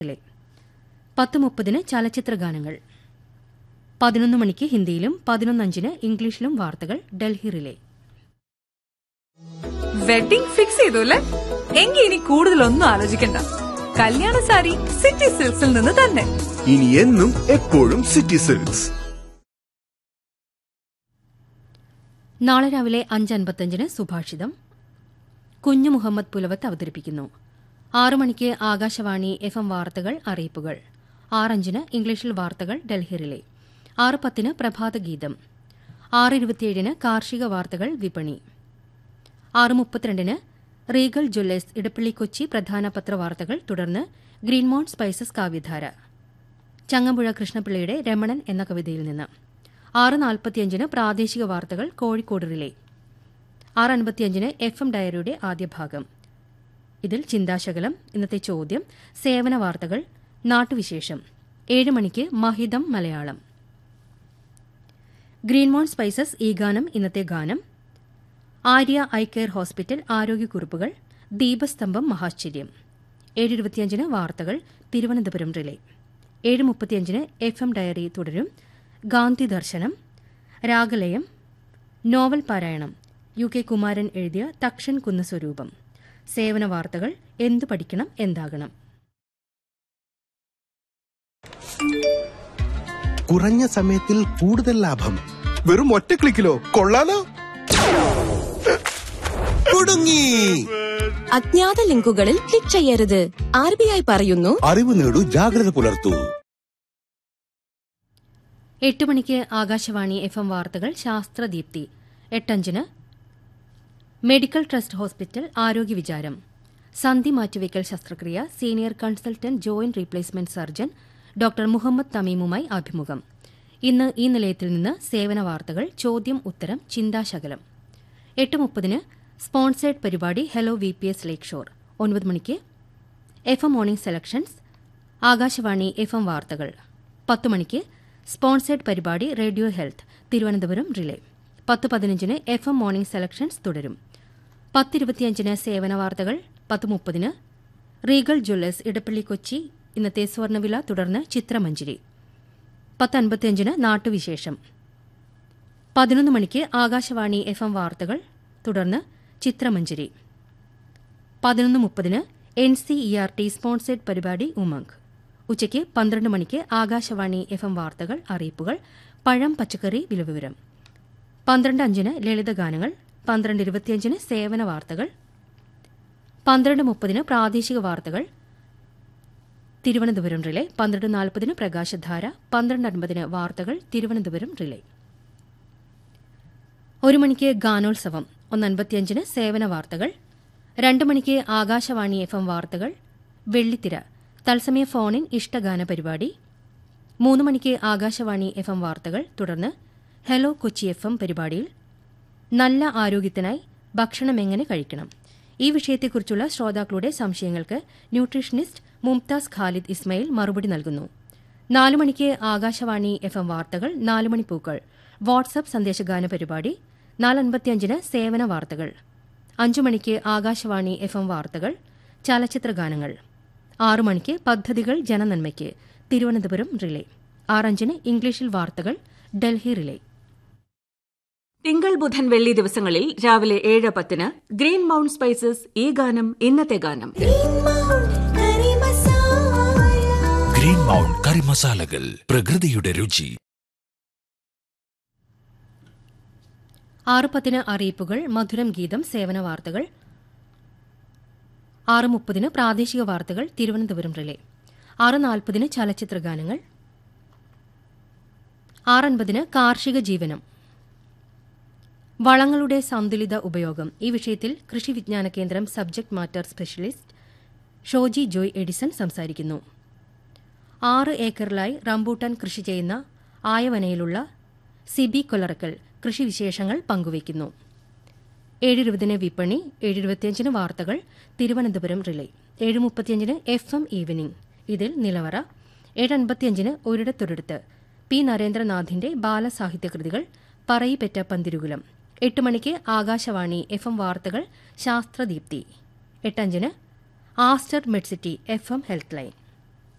ിലെ പത്ത് മുപ്പതിന് ചലച്ചിത്ര ഗാനങ്ങൾ പതിനൊന്ന് മണിക്ക് ഹിന്ദിയിലും പതിനൊന്നഞ്ചിന് ഇംഗ്ലീഷിലും വാർത്തകൾ ഡൽഹി റിലേ വെഡിംഗ് ഫിക്സ് ചെയ്തു അല്ലേ എങ്കിൽ ഇനി കൂടുതലൊന്നും ആലോചിക്കണ്ട കല്യാണ സാരി സിറ്റി സിൽക്സിൽ നിന്ന് തന്നെ ഇനി എന്നും എപ്പോഴും സിറ്റി സിൽക്സ് നാളെ രാവിലെ അഞ്ച് അൻപത്തഞ്ചിന് സുഭാഷിതം കുഞ്ഞു മുഹമ്മദ് പുലവത്ത് അവതരിപ്പിക്കുന്നു ആറു മണിക്ക് ആകാശവാണി എഫ് എം വാർത്തകൾ അറിയിപ്പുകൾ ആറഞ്ചിന് ഇംഗ്ലീഷിൽ വാർത്തകൾ ഡൽഹി റിലേ ആറ് പത്തിന് പ്രഭാതഗീതം ആറ് ഇരുപത്തിയേഴിന് കാർഷിക വാർത്തകൾ വിപണി ആറ് മുപ്പത്തിരണ്ടിന് റീഗൽ ജ്വല്ലേഴ്സ് ഇടപ്പള്ളി കൊച്ചി പ്രധാന പത്രവാർത്തകൾ തുടർന്ന് ഗ്രീൻമോൺ സ്പൈസസ് കാവ്യധാര ചങ്ങമ്പുഴ കൃഷ്ണപിള്ളയുടെ രമണൻ എന്ന കവിതയിൽ നിന്ന് ആറ് നാൽപ്പത്തിയഞ്ചിന് പ്രാദേശിക വാർത്തകൾ കോഴിക്കോട് റിലേ ആറ് അൻപത്തിയഞ്ചിന് എഫ് എം ഡയറിയുടെ ആദ്യ ഭാഗം ഇതിൽ ചിന്താശകലം ഇന്നത്തെ ചോദ്യം സേവന വാർത്തകൾ നാട്ടുവിശേഷം ഏഴ് മണിക്ക് മഹിതം മലയാളം ഗ്രീൻമോൺ സ്പൈസസ് ഈ ഗാനം ഇന്നത്തെ ഗാനം ആര്യ ഐ കെയർ ഹോസ്പിറ്റൽ ആരോഗ്യക്കുറിപ്പുകൾ ദീപസ്തംഭം മഹാശ്ചര്യം ഏഴ് ഇരുപത്തിയഞ്ചിന് വാർത്തകൾ തിരുവനന്തപുരം റിലേ ഏഴ് മുപ്പത്തിയഞ്ചിന് എഫ് എം ഡയറി തുടരും ഗാന്ധി ദർശനം രാഗലയം നോവൽ പാരായണം യു കെ കുമാരൻ എഴുതിയ തക്ഷൻ കുന്ന സ്വരൂപം സേവന വാർത്തകൾ എന്തു പഠിക്കണം എന്താകണം കുറഞ്ഞ സമയത്തിൽ കൂടുതൽ ലാഭം വെറും ഒറ്റ ക്ലിക്കിലോ കൊള്ളാലോ കുടുങ്ങി അജ്ഞാത ലിങ്കുകളിൽ ക്ലിക്ക് ചെയ്യരുത് ആർ ബി ഐ പറയുന്നു അറിവ് നേടൂ ജാഗ്രത പുലർത്തൂ എട്ട് മണിക്ക് ആകാശവാണി എഫ് എം വാർത്തകൾ ശാസ്ത്രദീപ്തി എട്ടഞ്ചിന് മെഡിക്കൽ ട്രസ്റ്റ് ഹോസ്പിറ്റൽ ആരോഗ്യ വിചാരം സന്ധി മാറ്റിവയ്ക്കൽ ശസ്ത്രക്രിയ senior consultant joint replacement surgeon doctor Muhammad തമീമുമായി അഭിമുഖം ഇന്ന് ഈ നിലയത്തിൽ നിന്ന് സേവന വാർത്തകൾ ചോദ്യം ഉത്തരം ചിന്താശകലം എട്ട് മുപ്പതിന് സ്പോൺസേഡ് പരിപാടി hello V P S lakeshore ഒൻപത് മണിക്ക് F M morning selections Akashvani F M വാർത്തകൾ പത്ത് മണിക്ക് സ്പോൺസേഡ് പരിപാടി റേഡിയോ ഹെൽത്ത് തിരുവനന്തപുരം റിലേ പത്ത് പതിനഞ്ചിന് എഫ് എം മോർണിംഗ് സെലക്ഷൻസ് തുടരും പത്തിരുപത്തിയഞ്ചിന് സേവന വാർത്തകൾ പത്ത് മുപ്പതിന് റീഗൽ ജ്വല്ലേഴ്സ് ഇടപ്പള്ളി കൊച്ചി ഇന്നത്തെ സ്വർണ്ണവില തുടർന്ന് ചിത്രമഞ്ജരി പത്ത് അൻപത്തിയഞ്ചിന് നാട്ടുവിശേഷം പതിനൊന്ന് മണിക്ക് ആകാശവാണി എഫ് എം വാർത്തകൾ തുടർന്ന് ചിത്രമഞ്ജരി പതിനൊന്ന് മുപ്പതിന് N C E R T sponsored പരിപാടി ഉമംഗ് ഉച്ചയ്ക്ക് പന്ത്രണ്ട് മണിക്ക് ആകാശവാണി എഫ് എം വാർത്തകൾ അറിയിപ്പുകൾ പഴം പച്ചക്കറി വിലവിവരം പന്ത്രണ്ട് അഞ്ചിന് ലളിതഗാനങ്ങൾ പന്ത്രണ്ട് ഇരുപത്തിയഞ്ചിന് സേവന വാർത്തകൾ പന്ത്രണ്ട് മുപ്പതിന് പ്രാദേശിക വാർത്തകൾ തിരുവനന്തപുരം റിലേ പന്ത്രണ്ട് നാൽപ്പതിന് പ്രകാശധാര പന്ത്രണ്ട് അൻപതിന് വാർത്തകൾ തിരുവനന്തപുരം റിലേ ഒരു മണിക്ക് ഗാനോത്സവം ഒന്ന് അൻപത്തിയഞ്ചിന് സേവന വാർത്തകൾ രണ്ട് മണിക്ക് ആകാശവാണി എഫ് എം വാർത്തകൾ വെള്ളിത്തിര തത്സമയ ഫോണിൻ ഇഷ്ടഗാന പരിപാടി മൂന്ന് മണിക്ക് ആകാശവാണി എഫ് എം വാർത്തകൾ തുടർന്ന് ഹലോ കൊച്ചി എഫ് എം പരിപാടിയിൽ നല്ല ആരോഗ്യത്തിനായി ഭക്ഷണം എങ്ങനെ കഴിക്കണം ഈ വിഷയത്തെക്കുറിച്ചുള്ള ശ്രോതാക്കളുടെ സംശയങ്ങൾക്ക് ന്യൂട്രീഷനിസ്റ്റ് മുംതാസ് ഖാലിദ് ഇസ്മയിൽ മറുപടി നൽകുന്നു നാലു മണിക്ക് ആകാശവാണി എഫ് എം വാർത്തകൾ നാലു മണി പൂക്കൾ വാട്സ്ആപ്പ് സന്ദേശഗാന പരിപാടി നാലൻപത്തിയഞ്ചിന് സേവന വാർത്തകൾ അഞ്ചു മണിക്ക് ആകാശവാണി എഫ് എം വാർത്തകൾ ചലച്ചിത്ര ഗാനങ്ങൾ ആറു മണിക്ക് പദ്ധതികൾ ജനനന്മയ്ക്ക് തിരുവനന്തപുരം റിലേ ആറഞ്ചിന് ഇംഗ്ലീഷിൽ വാർത്തകൾ ഡൽഹി റിലേ തിങ്കൾ ബുധൻ വെള്ളി ദിവസങ്ങളിൽ രാവിലെ ഏഴ് പത്തിന് ഗ്രീൻ മൗണ്ട് സ്പൈസസ് ഈ ഗാനം ഇന്നത്തെ ഗാനം ഗ്രീൻ മൗണ്ട് കറി മസാലകൾ പ്രകൃതിയുടെ രുചി ആറ് പത്തിന് അറിയിപ്പുകൾ മധുരം ഗീതം സേവന വാർത്തകൾ ആറ് മുപ്പതിന് പ്രാദേശിക വാർത്തകൾ തിരുവനന്തപുരം റിലേ ആറ് നാൽപ്പതിന് ചലച്ചിത്ര ഗാനങ്ങൾ ആറൻപതിന് കാർഷിക ജീവനം വളങ്ങളുടെ സന്തുലിത ഉപയോഗം ഈ വിഷയത്തിൽ Krishi Vigyan Kendra subject matter specialist Shoji Joy Edison സംസാരിക്കുന്നു ആറ് ഏക്കറിലായി റംബൂട്ടാൻ കൃഷി ചെയ്യുന്ന ആയവനയിലുള്ള സിബി കൊലറക്കൽ കൃഷിവിശേഷങ്ങൾ പങ്കുവയ്ക്കുന്നു ഏഴിരുപതിന് വിപണി ഏഴിരുപത്തിയഞ്ചിന് വാർത്തകൾ തിരുവനന്തപുരം റിലേ ഏഴ് മുപ്പത്തിയഞ്ചിന് എഫ് എം ഈവനിംഗ് ഇതിൽ നിലവറ ഏഴൻപത്തിയഞ്ചിന് ഒരിടത്തൊരിടത്ത് പി നരേന്ദ്രനാഥിന്റെ ബാലസാഹിത്യകൃതികൾ പറയിപ്പെറ്റ പന്തിരുകുലം എട്ട് മണിക്ക് ആകാശവാണി എഫ് എം വാർത്തകൾ ശാസ്ത്രദീപ്തി എട്ടഞ്ചിന് Aster Medcity F M health line